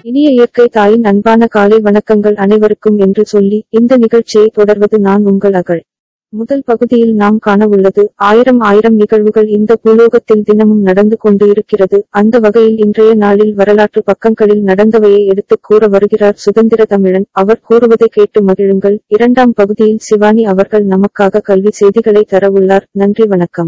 இனிய இயற்கை தாயின் அன்பான காலை வணக்கங்கள் அனைவருக்கும் என்று சொல்லி இந்த நிகழ்ச்சியை தொடர்வது நான் உங்கள் அகழ் முதல் பகுதியில் நாம் காணவுள்ளது ஆயிரம் ஆயிரம் நிகழ்வுகள் இந்த பூலோகத்தில் தினமும் நடந்து கொண்டு இருக்கிறது அந்த வகையில் இன்றைய நாளில் வரலாற்று பக்கங்களில் நடந்தவையை எடுத்துக் கூற வருகிறார் சுதந்திர தமிழன் அவர் கூறுவதை கேட்டு மகிழுங்கள் இரண்டாம் பகுதியில் சிவானி அவர்கள் நமக்காக கல்வி செய்திகளை தர உள்ளார் நன்றி வணக்கம்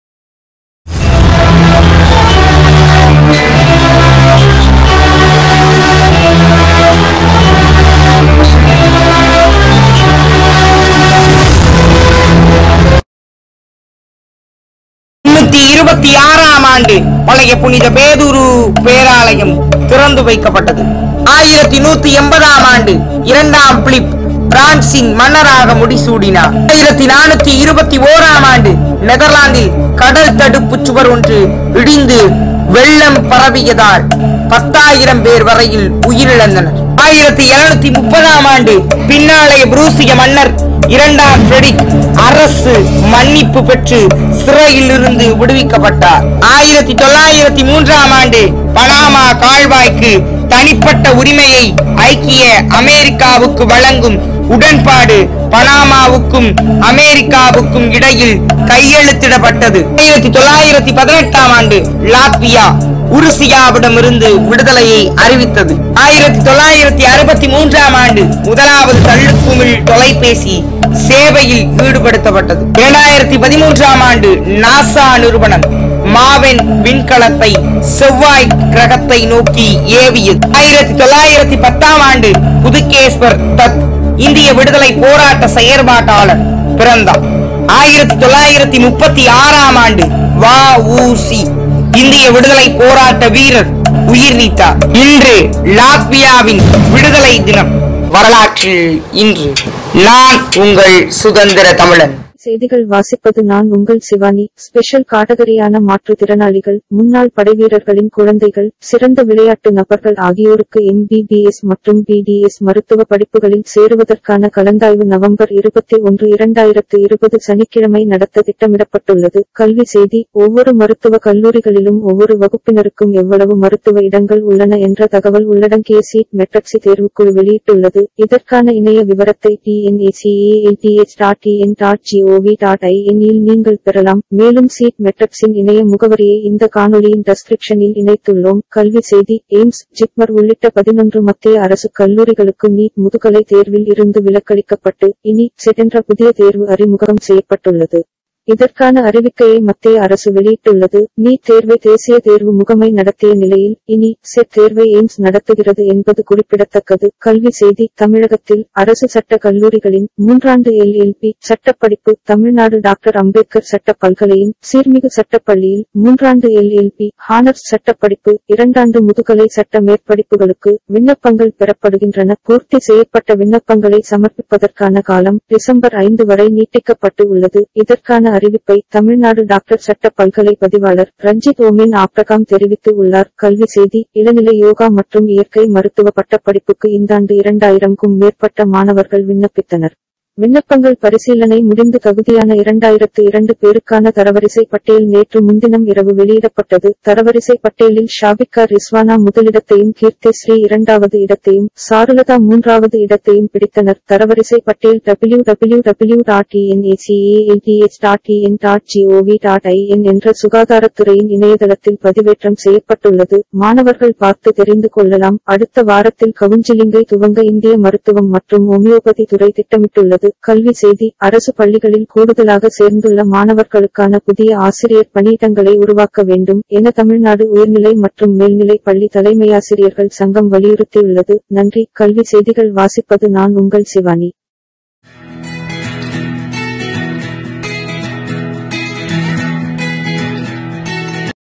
முன்னூத்தி இருபத்தி ஆறாம் ஆண்டு பழைய புனித பேதுரு பேராலயம் திறந்து வைக்கப்பட்டது ஆயிரத்தி நூத்தி எண்பதாம் ஆண்டு இரண்டாம் பிலிப் பிரான்சின் மன்னராக முடிசூடினார் ஆயிரத்தி நானூத்தி இருபத்தி ஓராம் ஆண்டு நெதர்லாந்தில் கடல் தடுப்பு சுவர் ஒன்று இடிந்து வெள்ளம் பரவியதால் பத்தாயிரம் பேர் வரையில் உயிரிழந்தனர் ஆயிரத்தி எழுநூத்தி முப்பதாம் ஆண்டு பின்னாளைய புரூசிய மன்னர் இரண்டாம் பிரெடிக் அரசு மன்னிப்பு பெற்று சிறையில் இருந்து விடுவிக்கப்பட்டார் ஆயிரத்தி தொள்ளாயிரத்தி மூன்றாம் ஆண்டு பனாமா கால்வாய்க்கு தனிப்பட்ட உரிமையை ஐக்கிய அமெரிக்காவுக்கு வழங்கும் உடன்பாடு பனாமாவுக்கும் அமெரிக்காவுக்கும் இடையில் கையெழுத்திடப்பட்டது ஆயிரத்தி தொள்ளாயிரத்தி பதினெட்டாம் ஆண்டு லாத்வியா உருசியாவிடமிருந்து விடுதலையை அறிவித்தது ஆயிரத்தி தொள்ளாயிரத்தி அறுபத்தி மூன்றாம் ஆண்டு முதலாவது தள்ளுக்குமிழ் தொலைபேசி சேவையில் ஈடுபடுத்தப்பட்டது இரண்டாயிரத்தி பதிமூன்றாம் ஆண்டு நாசா நிறுவனம் மாவென் விண்கலத்தை செவ்வாய் கிரகத்தை நோக்கி ஏவியது ஆயிரத்தி தொள்ளாயிரத்தி பத்தாம் ஆண்டு புதுகேஸ்வர் தத் இந்திய விடுதலை போராட்ட செயற்பாட்டாளர் பிறந்தார் ஆயிரத்தி தொள்ளாயிரத்தி முப்பத்தி ஆறாம் ஆண்டு வ உ சி இந்திய விடுதலை போராட்ட வீரர் உயிர் நீத்தார் இன்று லாத்வியாவின் விடுதலை தினம் வரலாற்றில் இன்று நான் உங்கள் சுதந்திர தமிழன் செய்திகள் வாசிப்பது நான் உங்கள் சிவானி ஸ்பெஷல் காட்டகரியான மாற்றுத்திறனாளிகள் முன்னாள் படைவீரர்களின் குழந்தைகள் சிறந்த விளையாட்டு நபர்கள் ஆகியோருக்கு எம்பிபிஎஸ் மற்றும் பிடிஎஸ் மருத்துவ படிப்புகளில் சேருவதற்கான கலந்தாய்வு நவம்பர் இருபத்தி ஒன்று இரண்டாயிரத்து இருபது சனிக்கிழமை நடத்த திட்டமிடப்பட்டுள்ளது கல்வி செய்தி ஒவ்வொரு மருத்துவ கல்லூரிகளிலும் ஒவ்வொரு வகுப்பினருக்கும் எவ்வளவு மருத்துவ இடங்கள் உள்ளன என்ற தகவல் உள்ளடங்கிய சீட் மெட்ரக்சி தேர்வுக்குழு வெளியிட்டுள்ளது இதற்கான இணைய விவரத்தை TNACALDH dot TN dot GOV dot ஐஎன்இல் நீங்கள் பெறலாம் மேலும் சீட் மெட்ரிக்ஸின் இணைய முகவரியை இந்த காணொளியின் டெஸ்கிரிப்ஷனில் இணைத்துள்ளோம் கல்வி செய்தி எய்ம்ஸ் ஜிப்மர் உள்ளிட்ட பதினொன்று மத்திய அரசு கல்லூரிகளுக்கு நீட் முதுகலை தேர்வில் இருந்து விலக்களிக்கப்பட்டு இனி செட் என்ற புதிய தேர்வு அறிமுகம் செய்யப்பட்டுள்ளது இதற்கான அறிவிக்கையை மத்திய அரசு வெளியிட்டுள்ளது நீட் தேர்வை தேசிய தேர்வு முகமை நடத்திய நிலையில் இனி செட் தேர்வை எய்ம்ஸ் நடத்துகிறது என்பது குறிப்பிடத்தக்கது கல்வி செய்தி தமிழகத்தில் அரசு சட்ட கல்லூரிகளின் மூன்றாண்டு எல்எல்பி சட்டப்படிப்பு தமிழ்நாடு டாக்டர் அம்பேத்கர் சட்ட பல்கலையின் சீர்மிகு சட்டப்பள்ளியில் மூன்றாண்டு எல்எல்பி ஹானர்ஸ் சட்டப்படிப்பு இரண்டாண்டு முதுகலை சட்ட மேற்படிப்புகளுக்கு விண்ணப்பங்கள் பெறப்படுகின்றன பூர்த்தி செய்யப்பட்ட விண்ணப்பங்களை சமர்ப்பிப்பதற்கான காலம் டிசம்பர் ஐந்து வரை நீட்டிக்கப்பட்டு உள்ளது இதற்கான அறிவிப்பை தமிழ்நாடு டாக்டர் சட்ட பல்கலை பதிவாளர் ரஞ்சித் ஓமேன் ஆப்ரகாம் தெரிவித்து உள்ளார் கல்வி செய்தி இளநிலை யோகா மற்றும் இயற்கை மருத்துவ பட்டப்படிப்புக்கு இந்தாண்டு இரண்டாயிரம்க்கும் மேற்பட்ட மாணவர்கள் விண்ணப்பித்தனர் விண்ணப்பங்கள் பரிசீலனை முடிந்து தகுதியான இரண்டாயிரத்து இரண்டு பேருக்கான தரவரிசை பட்டியல் நேற்று முன்தினம் இரவு வெளியிடப்பட்டது தரவரிசை பட்டியலில் ஷாபிகா ரிஸ்வானா முதலிடத்தையும் கீர்த்தி ஸ்ரீ இரண்டாவது இடத்தையும் சாருலதா மூன்றாவது இடத்தையும் பிடித்தனர் தரவரிசை பட்டியல் W W W dot TNACALDH dot TN dot GOV dot IN என்ற சுகாதாரத்துறையின் இணையதளத்தில் பதிவேற்றம் செய்யப்பட்டுள்ளது மாணவர்கள் பார்த்து தெரிந்து கொள்ளலாம் அடுத்த வாரத்தில் கவுன்சிலிங்கை துவங்க இந்திய மருத்துவம் மற்றும் ஹோமியோபதி துறை திட்டமிட்டுள்ளது கல்வி செய்தி அரசு பள்ளிகளில் கூடுதலாக சேர்ந்துள்ள மாணவர்களுக்கான புதிய ஆசிரியர் பணியிடங்களை உருவாக்க வேண்டும் என தமிழ்நாடு உயர்நிலை மற்றும் மேல்நிலை பள்ளி தலைமையாசிரியர்கள் சங்கம் வலியுறுத்தியுள்ளது நன்றி கல்வி செய்திகள் வாசிப்பது நான் உங்கள் சிவானி